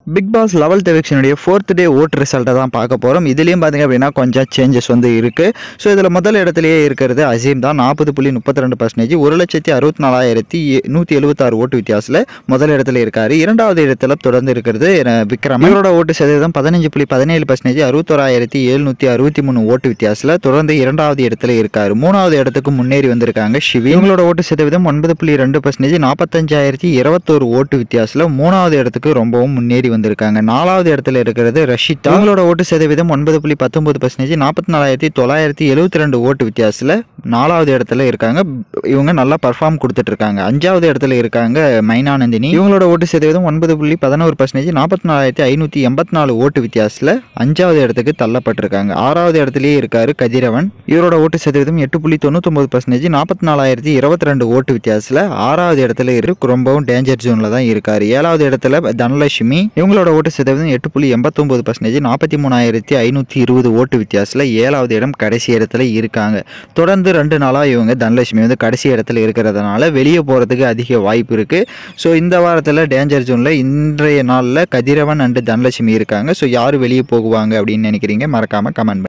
big Boss eleventh எவிக்ஷனுடைய fourth day vote ரிசல்ட்டை தான் பார்க்க போகிறோம் இதுலேயும் பார்த்தீங்க அப்படின்னா கொஞ்சம் சேஞ்சஸ் வந்து இருக்குது ஸோ இதில் முதல் இடத்துலையே இருக்கிறது அசீம் தான் நாற்பது புள்ளி முப்பத்தி ரெண்டு பர்சன்டேஜ் ஒரு லட்சத்தி அறுபத்தி நாலாயிரத்தி நூற்றி எழுபத்தாறு ஓட்டு வித்தியாசத்தில் முதல் இடத்துல இருக்கார் இரண்டாவது இடத்துல தொடர்ந்து இருக்கிறது அஹ், விக்ரம் இவரோட ஓட்டு சதவீதம் பதினஞ்சு புள்ளி பதினேழு பர்சன்டேஜ் அறுபத்தோராயிரத்தி எழுநூற்றி அறுபத்தி மூணு ஓட்டு வித்தியாசத்தில் தொடர்ந்து இரண்டாவது இடத்துல இருக்கார் மூணாவது இடத்துக்கு முன்னேறி வந்திருக்காங்க சிவி இவங்களோட ஓட்டு சதவீதம் ஒன்பது புள்ளி ரெண்டு பர்சன்டேஜ் நாற்பத்தஞ்சாயிரத்தி இருபத்தோரு ஓட்டு வித்தியாசத்தில் மூணாவது இடத்துக்கு ரொம்பவும் முன்னேறி வந்திருக்காங்க நாலாவது இடத்துல இருக்கிறது ரஷிதா இவங்களோட ஓட்டு சதவீதம் ஒன்பது புள்ளி பத்தொன்பது பர்சன்டேஜ் நாற்பத்தி நாலாயிரத்தி தொள்ளாயிரத்தி எழுபத்தி ரெண்டு ஓட்டு வித்தியாசத்தில் நாலாவது இடத்துல இருக்காங்க இவங்க நல்லா பர்ஃபார்ம் கொடுத்துட்டு இருக்காங்க அஞ்சாவது இடத்துல இருக்காங்க மைனானந்தினி இவங்களோட ஓட்டு சதவீதம் ஒன்பது புள்ளி பதினோரு பர்சன்டேஜ் நாற்பத்தி நாலாயிரத்தி ஐநூற்றி எண்பத்தி நாலு ஓட்டு வித்தியாசத்தில் அஞ்சாவது இடத்துக்கு தள்ளப்பட்டிருக்காங்க ஆறாவது இடத்துலயே இருக்காரு கதிரவன் இவரோட ஓட்டு சதவீதம் எட்டு புள்ளி தொண்ணூத்தொம்பது பர்சன்டேஜ் நாற்பத்தி நாலாயிரத்தி இருபத்தி ரெண்டு ஓட்டு வித்தியாசத்தில் ஆறாவது இடத்துல இருக்கு ரொம்பவும் டேஞ்சர் ஜோனில் தான் இருக்காரு ஏழாவது இடத்துல தனலட்சுமி இவங்களோட ஓட்டு சதவீதம் எட்டு புள்ளி எண்பத்தொம்பது பர்சன்டேஜ் நாற்பத்தி மூணாயிரத்தி ஐநூற்றி இருபது ஓட்டு வித்தியாசத்தில் ஏழாவது இடம் கடைசி இடத்துல இருக்காங்க தொடர்ந்து ரெண்டு நாளாக இவங்க தனலட்சுமி வந்து கடைசி இடத்துல இருக்கிறதுனால வெளியே போகிறதுக்கு அதிக வாய்ப்பு இருக்குது ஸோ இந்த வாரத்தில் டேஞ்சர் ஜோனில் இன்றைய நாளில் கதிரவன் அண்டு தனலட்சுமி இருக்காங்க ஸோ யார் வெளியே போகுவாங்க அப்படின்னு நினைக்கிறீங்க மறக்காமல் கமெண்ட்